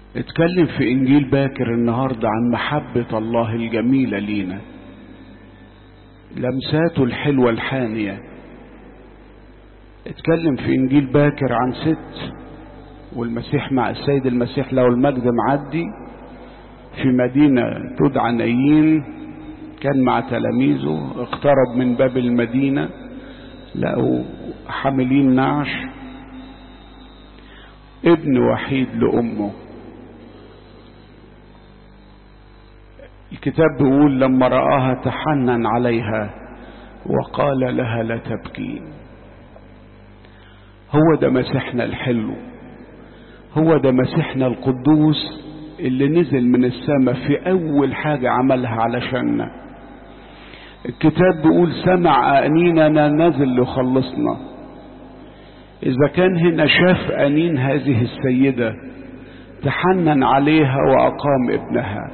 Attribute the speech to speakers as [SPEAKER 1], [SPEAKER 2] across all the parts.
[SPEAKER 1] اتكلم في انجيل باكر النهارده عن محبة الله الجميلة لينا لمساته الحلوة الحانية اتكلم في انجيل باكر عن ست والمسيح مع السيد المسيح له المجد معدي في مدينة تدعى نايين كان مع تلاميذه اقترب من باب المدينة لقوا حاملين نعش ابن وحيد لأمه الكتاب بيقول لما رآها تحنن عليها وقال لها لا تبكي هو ده مسيحنا الحلو هو ده مسيحنا القدوس اللي نزل من السماء في أول حاجة عملها علشاننا الكتاب بيقول سمع أنيننا نزل لخلصنا إذا كان هنا شاف أنين هذه السيدة تحنن عليها وأقام ابنها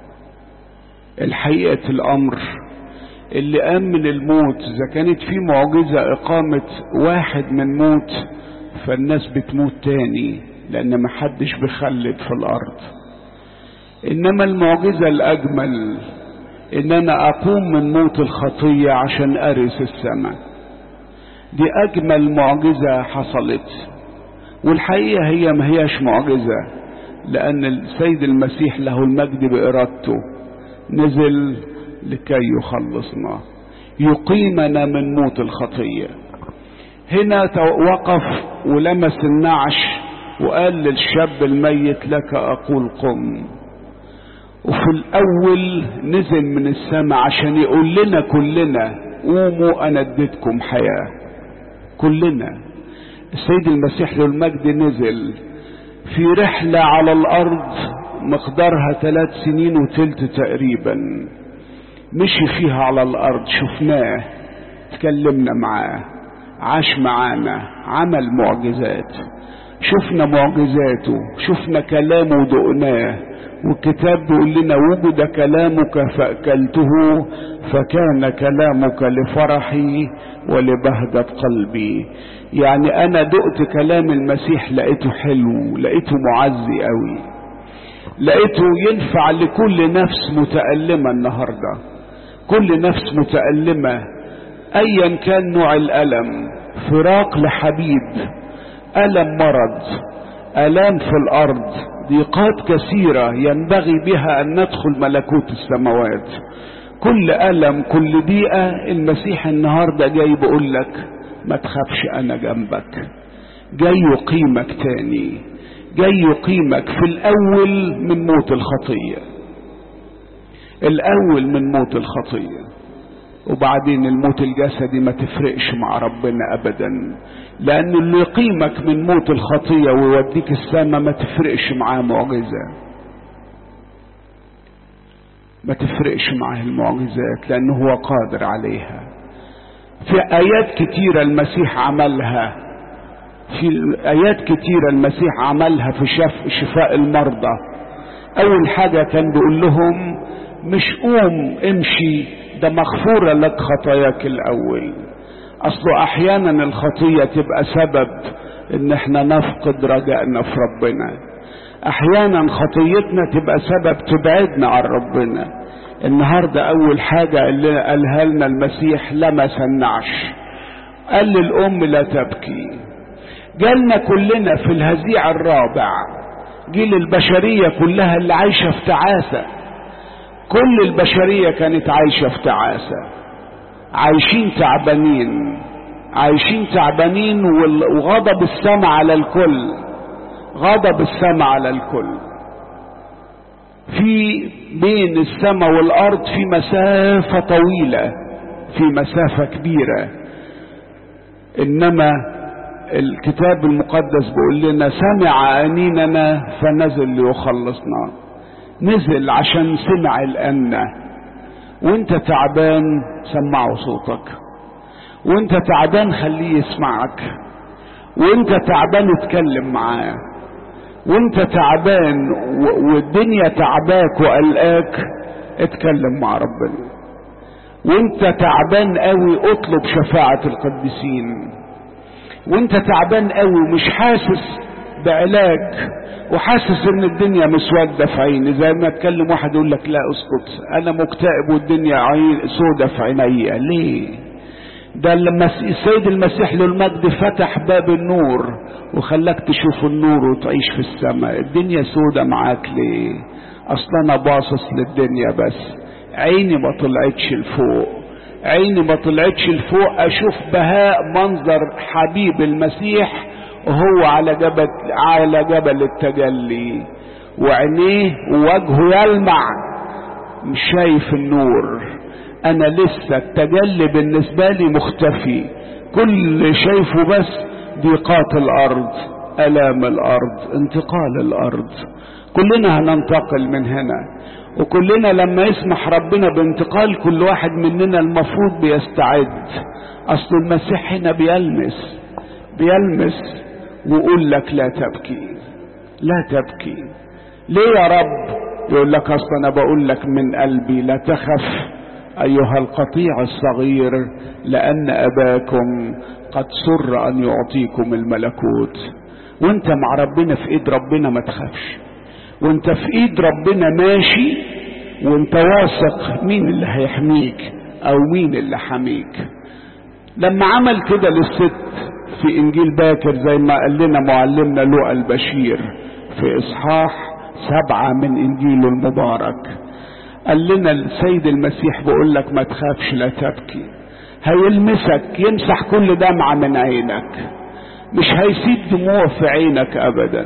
[SPEAKER 1] الحقيقة الأمر اللي قام من الموت إذا كانت في معجزة إقامة واحد من موت فالناس بتموت تاني لأن محدش بيخلد في الأرض إنما المعجزة الأجمل إن أنا أقوم من موت الخطية عشان أرث السماء دي أجمل معجزة حصلت والحقيقة هي ما هياش معجزة لأن السيد المسيح له المجد بإرادته نزل لكي يخلصنا يقيمنا من موت الخطية هنا وقف ولمس النعش وقال للشاب الميت لك أقول قم وفي الأول نزل من السماء عشان يقول لنا كلنا قوموا أنا اديتكم حياة كلنا السيد المسيح له المجد نزل في رحلة على الأرض مقدارها ثلاث سنين وتلت تقريبا مشي فيها على الأرض شفناه تكلمنا معاه عاش معانا عمل معجزات شفنا معجزاته شفنا كلامه ودقناه والكتاب بيقول لنا وجد كلامك فأكلته فكان كلامك لفرحي ولبهجة قلبي يعني أنا دقت كلام المسيح لقيته حلو لقيته معزي قوي لقيته ينفع لكل نفس متألمة النهاردة كل نفس متألمة أيا كان نوع الألم فراق لحبيب ألم مرض ألام في الأرض ضيقات كثيرة ينبغي بها أن ندخل ملكوت السماوات كل ألم كل ضيقة المسيح النهاردة جاي بيقول لك ما تخافش أنا جنبك جاي يقيمك تاني جاي يقيمك في الأول من موت الخطية الأول من موت الخطية وبعدين الموت الجسدي ما تفرقش مع ربنا أبدا لأن اللي يقيمك من موت الخطية ويوديك السماء ما تفرقش معاه معجزة ما تفرقش معاه المعجزات لأنه هو قادر عليها في آيات كتيرة المسيح عملها في آيات كتيرة المسيح عملها في شف شفاء المرضى أول حاجة كان بيقول لهم مش قوم امشي ده مغفورة لك خطاياك الأول أصله أحيانا الخطية تبقى سبب إن احنا نفقد رجائنا في ربنا أحيانا خطيتنا تبقى سبب تبعدنا عن ربنا النهاردة أول حاجة اللي قالها لنا المسيح لمس النعش قال للأم لا تبكي جالنا كلنا في الهزيع الرابع جيل البشرية كلها اللي عايشة في تعاسة كل البشرية كانت عايشة في تعاسة عايشين تعبانين عايشين تعبانين وغضب السماء على الكل غضب السماء على الكل في بين السماء والأرض في مسافة طويلة في مسافة كبيرة إنما الكتاب المقدس بيقول لنا سمع أنيننا فنزل ليخلصنا نزل عشان سمع الأنة وانت تعبان سمعه صوتك وانت تعبان خليه يسمعك وانت تعبان اتكلم معاه وانت تعبان والدنيا تعباك وقلقاك اتكلم مع ربنا وانت تعبان قوي اطلب شفاعة القديسين وانت تعبان قوي ومش حاسس بعلاج وحاسس ان الدنيا مسودة في عيني زي ما اتكلم واحد يقول لك لا اسكت انا مكتئب والدنيا عين سودة في عينيا ليه ده لما السيد المسيح له المجد فتح باب النور وخلاك تشوف النور وتعيش في السماء الدنيا سودة معاك ليه اصلا انا باصص للدنيا بس عيني ما طلعتش لفوق عيني ما طلعتش لفوق اشوف بهاء منظر حبيب المسيح وهو على جبل على جبل التجلي وعينيه ووجهه يلمع مش شايف النور انا لسه التجلي بالنسبه لي مختفي كل شايفه بس ضيقات الارض الام الارض انتقال الارض كلنا هننتقل من هنا وكلنا لما يسمح ربنا بانتقال كل واحد مننا المفروض بيستعد اصل المسيح هنا بيلمس بيلمس ويقول لك لا تبكي لا تبكي ليه يا رب يقول لك اصل انا بقول لك من قلبي لا تخف ايها القطيع الصغير لان اباكم قد سر ان يعطيكم الملكوت وانت مع ربنا في ايد ربنا ما تخافش وانت في ايد ربنا ماشي وانت واثق مين اللي هيحميك او مين اللي حميك لما عمل كده للست في انجيل باكر زي ما قال لنا معلمنا لوقا البشير في اصحاح سبعة من انجيله المبارك قال لنا السيد المسيح بيقول لك ما تخافش لا تبكي هيلمسك يمسح كل دمعة من عينك مش هيسيب دموع في عينك ابدا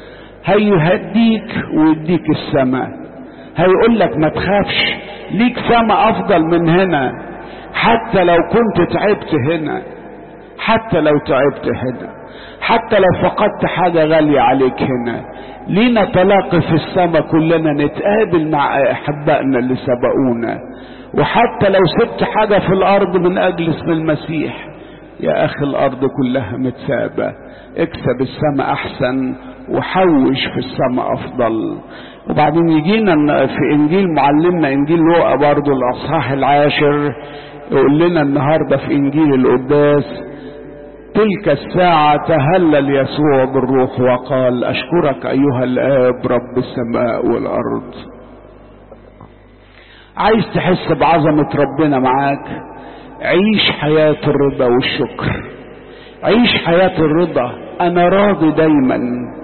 [SPEAKER 1] هيهديك ويديك السماء هيقول لك ما تخافش ليك سماء افضل من هنا حتى لو كنت تعبت هنا حتى لو تعبت هنا حتى لو فقدت حاجة غالية عليك هنا لينا تلاقي في السماء كلنا نتقابل مع احبائنا اللي سبقونا وحتى لو سبت حاجة في الارض من اجل اسم المسيح يا اخي الارض كلها متسابة اكسب السماء احسن وحوش في السماء افضل وبعدين يجينا في انجيل معلمنا انجيل لوقا برضو الاصحاح العاشر يقول لنا النهارده في انجيل القداس تلك الساعة تهلل يسوع بالروح وقال أشكرك أيها الآب رب السماء والأرض عايز تحس بعظمة ربنا معاك عيش حياة الرضا والشكر عيش حياة الرضا أنا راضي دايما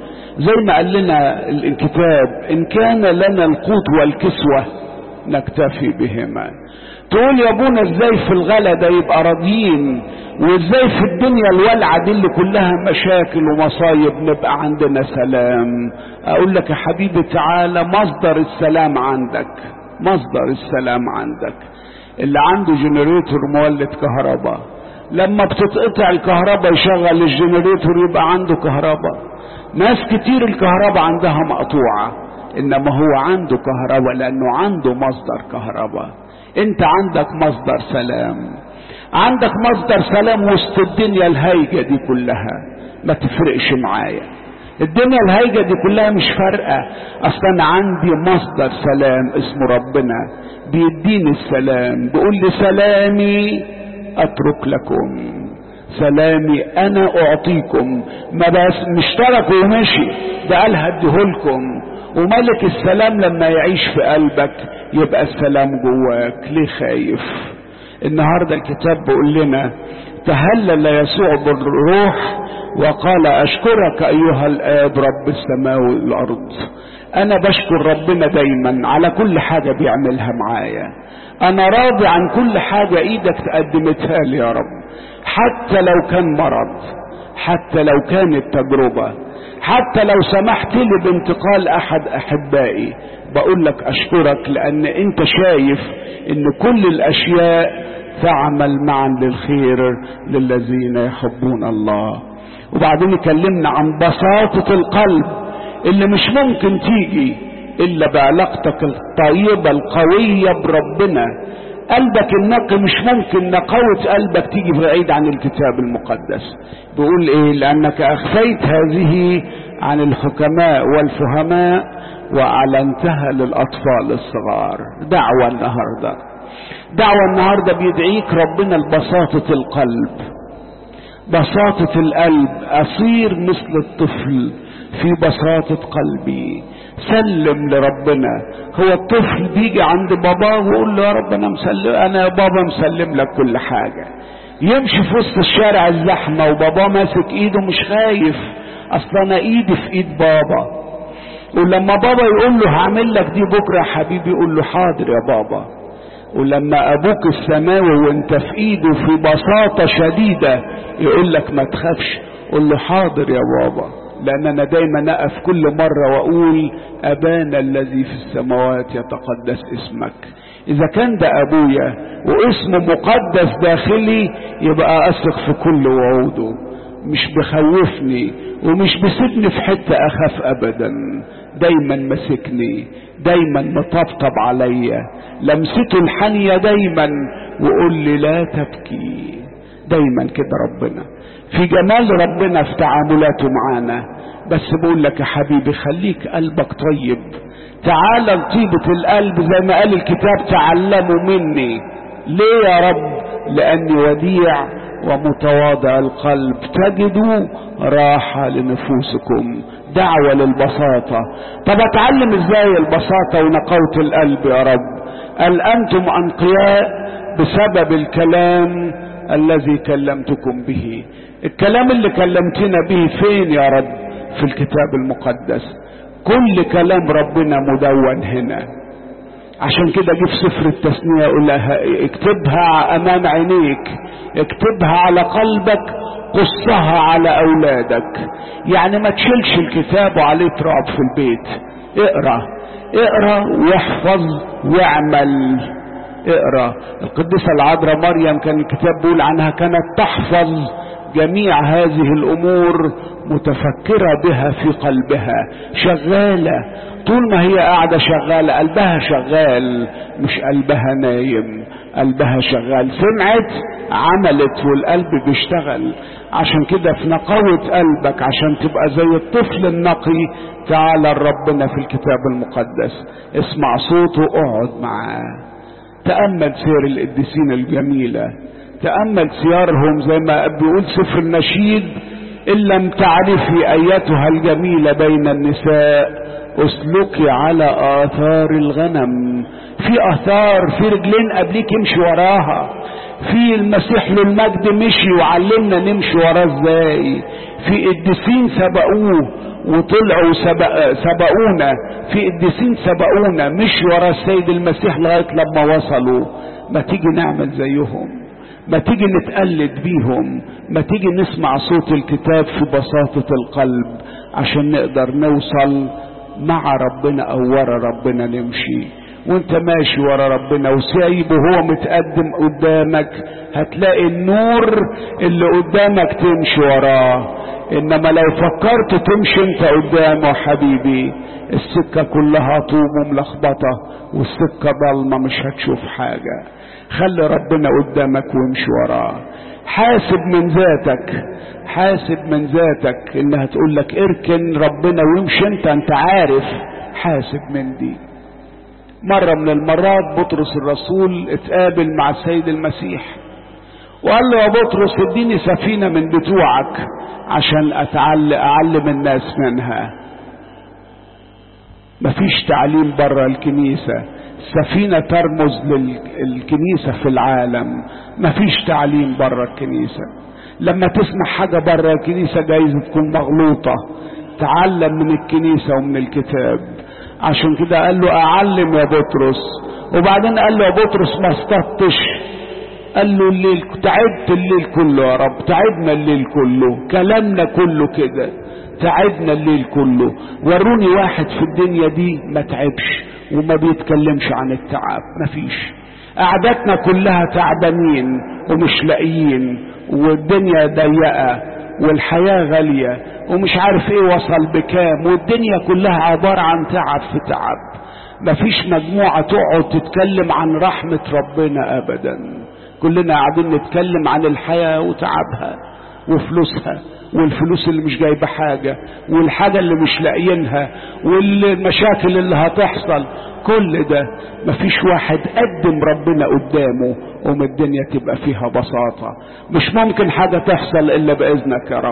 [SPEAKER 1] زي ما قال لنا الكتاب إن كان لنا القوت والكسوة نكتفي بهما تقول يا ابونا ازاي في الغلا ده يبقى راضيين وازاي في الدنيا الولعة دي اللي كلها مشاكل ومصايب نبقى عندنا سلام اقول لك يا حبيبي تعالى مصدر السلام عندك مصدر السلام عندك اللي عنده جنريتور مولد كهرباء لما بتتقطع الكهرباء يشغل الجنريتور يبقى عنده كهرباء ناس كتير الكهرباء عندها مقطوعة انما هو عنده كهرباء لانه عنده مصدر كهرباء انت عندك مصدر سلام عندك مصدر سلام وسط الدنيا الهايجة دي كلها ما تفرقش معايا الدنيا الهايجة دي كلها مش فارقة اصلا انا عندي مصدر سلام اسمه ربنا بيديني السلام بيقول لي سلامي اترك لكم سلامي انا اعطيكم ما بس مش ترك ومشي ده قال هديهولكم وملك السلام لما يعيش في قلبك يبقى السلام جواك ليه خايف النهاردة الكتاب بيقول لنا تهلل يسوع بالروح وقال اشكرك ايها الاب رب السماء والارض انا بشكر ربنا دايما على كل حاجة بيعملها معايا انا راضي عن كل حاجة ايدك تقدمتها لي يا رب حتى لو كان مرض حتى لو كانت تجربة حتى لو سمحت لي بانتقال احد احبائي بقول لك اشكرك لان انت شايف ان كل الاشياء تعمل معا للخير للذين يحبون الله وبعدين يكلمنا عن بساطة القلب اللي مش ممكن تيجي الا بعلاقتك الطيبة القوية بربنا قلبك النقي مش ممكن نقاوة قلبك تيجي بعيد عن الكتاب المقدس بيقول ايه لانك اخفيت هذه عن الحكماء والفهماء واعلنتها للاطفال الصغار دعوة النهاردة دعوة النهاردة بيدعيك ربنا لبساطة القلب بساطة القلب اصير مثل الطفل في بساطة قلبي سلم لربنا هو الطفل بيجي عند باباه ويقول له يا رب انا مسلم انا يا بابا مسلم لك كل حاجة يمشي في وسط الشارع الزحمة وباباه ماسك ايده مش خايف اصل انا ايدي في ايد بابا ولما بابا يقول له هعمل لك دي بكره يا حبيبي يقول له حاضر يا بابا ولما ابوك السماوي وانت في ايده في بساطة شديدة يقول لك ما تخافش قول له حاضر يا بابا لان انا دايما اقف كل مرة واقول ابانا الذي في السماوات يتقدس اسمك اذا كان ده ابويا واسمه مقدس داخلي يبقى اثق في كل وعوده مش بخوفني ومش بسيبني في حتة اخاف ابدا دايما ماسكني دايما مطبطب عليا لمسته الحانية دايما وقول لي لا تبكي دايما كده ربنا في جمال ربنا في تعاملاته معانا بس بقول لك يا حبيبي خليك قلبك طيب تعال لطيبة القلب زي ما قال الكتاب تعلموا مني ليه يا رب لاني وديع ومتواضع القلب تجدوا راحة لنفوسكم دعوة للبساطة طب اتعلم ازاي البساطة ونقاوة القلب يا رب قال انتم انقياء بسبب الكلام الذي كلمتكم به الكلام اللي كلمتنا به فين يا رب في الكتاب المقدس كل كلام ربنا مدون هنا عشان كده جه في سفر التثنية يقول لها اكتبها امام عينيك اكتبها على قلبك قصها على اولادك يعني ما تشيلش الكتاب وعليه تراب في البيت اقرا اقرا واحفظ واعمل اقرا القديسة العذراء مريم كان الكتاب بيقول عنها كانت تحفظ جميع هذه الامور متفكرة بها في قلبها شغالة طول ما هي قاعدة شغالة قلبها شغال مش قلبها نايم قلبها شغال سمعت عملت والقلب بيشتغل عشان كده في نقاوة قلبك عشان تبقى زي الطفل النقي تعالى ربنا في الكتاب المقدس اسمع صوته اقعد معاه تأمل سير القديسين الجميلة تأمل سيارهم زي ما بيقول سفر النشيد إن لم تعرفي أيتها الجميلة بين النساء اسلكي على آثار الغنم في آثار في رجلين قبليك امشي وراها في المسيح للمجد مشي وعلمنا نمشي وراه ازاي في قديسين سبقوه وطلعوا سبق سبقونا في قديسين سبقونا مشي ورا السيد المسيح لغايه لما وصلوا ما تيجي نعمل زيهم ما تيجي نتقلد بيهم ما تيجي نسمع صوت الكتاب في بساطة القلب عشان نقدر نوصل مع ربنا او ورا ربنا نمشي وانت ماشي ورا ربنا وسايبه هو متقدم قدامك هتلاقي النور اللي قدامك تمشي وراه انما لو فكرت تمشي انت قدامه حبيبي السكة كلها طوب وملخبطة والسكة ضلمة مش هتشوف حاجة خلي ربنا قدامك وامشي وراه حاسب من ذاتك حاسب من ذاتك انها تقول لك اركن ربنا وامشي انت انت عارف حاسب من دي مرة من المرات بطرس الرسول اتقابل مع السيد المسيح وقال له يا بطرس اديني سفينة من بتوعك عشان أتعلم أعلم الناس منها مفيش تعليم بره الكنيسة السفينة ترمز للكنيسة في العالم مفيش تعليم بره الكنيسة لما تسمع حاجة بره الكنيسة جايز تكون مغلوطة تعلم من الكنيسة ومن الكتاب عشان كده قال له اعلم يا بطرس وبعدين قال له يا بطرس ما اصطدتش قال له الليل تعبت الليل كله يا رب تعبنا الليل كله كلامنا كله كده تعبنا الليل كله وروني واحد في الدنيا دي ما تعبش وما بيتكلمش عن التعب مفيش قعدتنا كلها تعبانين ومش لاقيين والدنيا ضيقه والحياه غاليه ومش عارف ايه وصل بكام والدنيا كلها عباره عن تعب في تعب مفيش مجموعه تقعد تتكلم عن رحمه ربنا ابدا كلنا قاعدين نتكلم عن الحياه وتعبها وفلوسها والفلوس اللي مش جايبه حاجه والحاجه اللي مش لاقيينها والمشاكل اللي هتحصل كل ده مفيش واحد قدم ربنا قدامه وما الدنيا تبقى فيها بساطه مش ممكن حاجه تحصل الا باذنك يا رب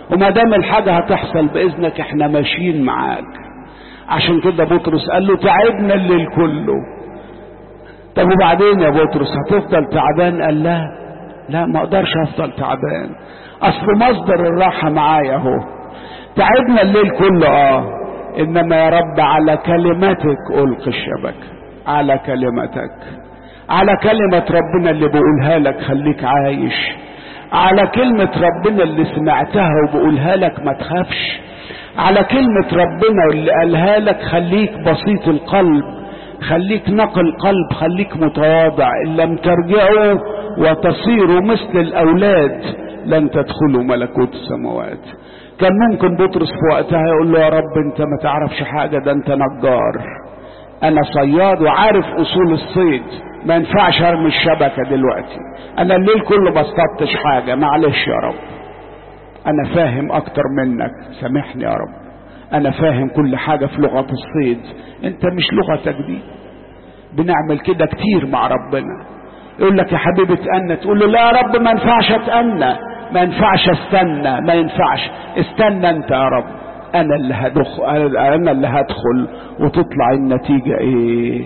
[SPEAKER 1] وما دام الحاجة هتحصل بإذنك احنا ماشيين معاك عشان كده بطرس قال له تعبنا الليل كله طب وبعدين يا بطرس هتفضل تعبان قال لا لا ما اقدرش افضل تعبان اصل مصدر الراحة معايا اهو تعبنا الليل كله اه انما يا رب على كلمتك القي الشبكة على كلمتك على كلمة ربنا اللي بقولها لك خليك عايش على كلمة ربنا اللي سمعتها وبقولها لك ما تخافش على كلمة ربنا اللي قالها لك خليك بسيط القلب خليك نقل قلب خليك متواضع ان لم ترجعوا وتصيروا مثل الاولاد لن تدخلوا ملكوت السماوات كان ممكن بطرس في وقتها يقول له يا رب انت ما تعرفش حاجه ده انت نجار انا صياد وعارف اصول الصيد ما ينفعش ارمي الشبكه دلوقتي انا الليل كله ما اصطدتش حاجه معلش يا رب انا فاهم اكتر منك سامحني يا رب انا فاهم كل حاجه في لغه الصيد انت مش لغتك دي بنعمل كده كتير مع ربنا يقول لك يا حبيبي اتأنى تقول له لا يا رب ما ينفعش اتأنى ما ينفعش استنى ما ينفعش استنى انت يا رب انا اللي هدخل انا اللي هدخل وتطلع النتيجة ايه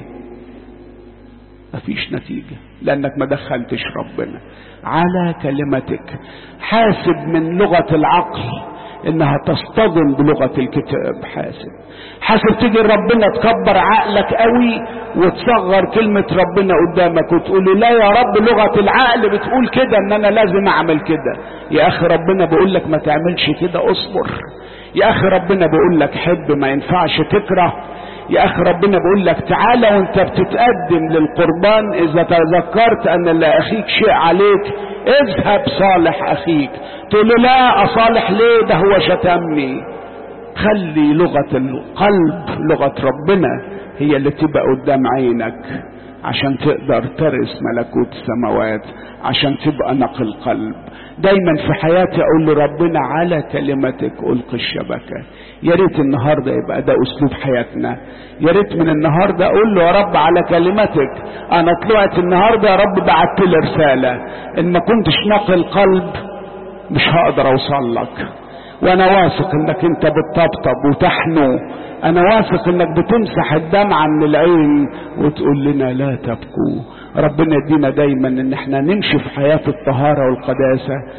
[SPEAKER 1] مفيش نتيجة لانك ما دخلتش ربنا على كلمتك حاسب من لغة العقل انها تصطدم بلغة الكتاب حاسب حاسب تيجي ربنا تكبر عقلك قوي وتصغر كلمة ربنا قدامك وتقول له لا يا رب لغة العقل بتقول كده ان انا لازم اعمل كده يا اخي ربنا بيقول لك ما تعملش كده اصبر يا اخي ربنا بيقول لك حب ما ينفعش تكره يا اخي ربنا بيقول لك تعالى وانت بتتقدم للقربان اذا تذكرت ان لاخيك شيء عليك اذهب صالح اخيك تقول له لا اصالح ليه ده هو شتمني خلي لغة القلب لغة ربنا هي اللي تبقى قدام عينك عشان تقدر ترث ملكوت السماوات عشان تبقى نقل قلب دايما في حياتي اقول لربنا على كلمتك القي الشبكه يا ريت النهارده يبقى ده اسلوب حياتنا يا ريت من النهارده اقول له يا رب على كلمتك انا طلعت النهارده يا رب بعت لي رساله ان ما كنتش نقل قلب مش هقدر اوصل لك وانا واثق انك انت بتطبطب وتحنو انا واثق انك بتمسح الدمعة من العين وتقول لنا لا تبكوا ربنا يدينا دايما ان احنا نمشي في حياة الطهارة والقداسة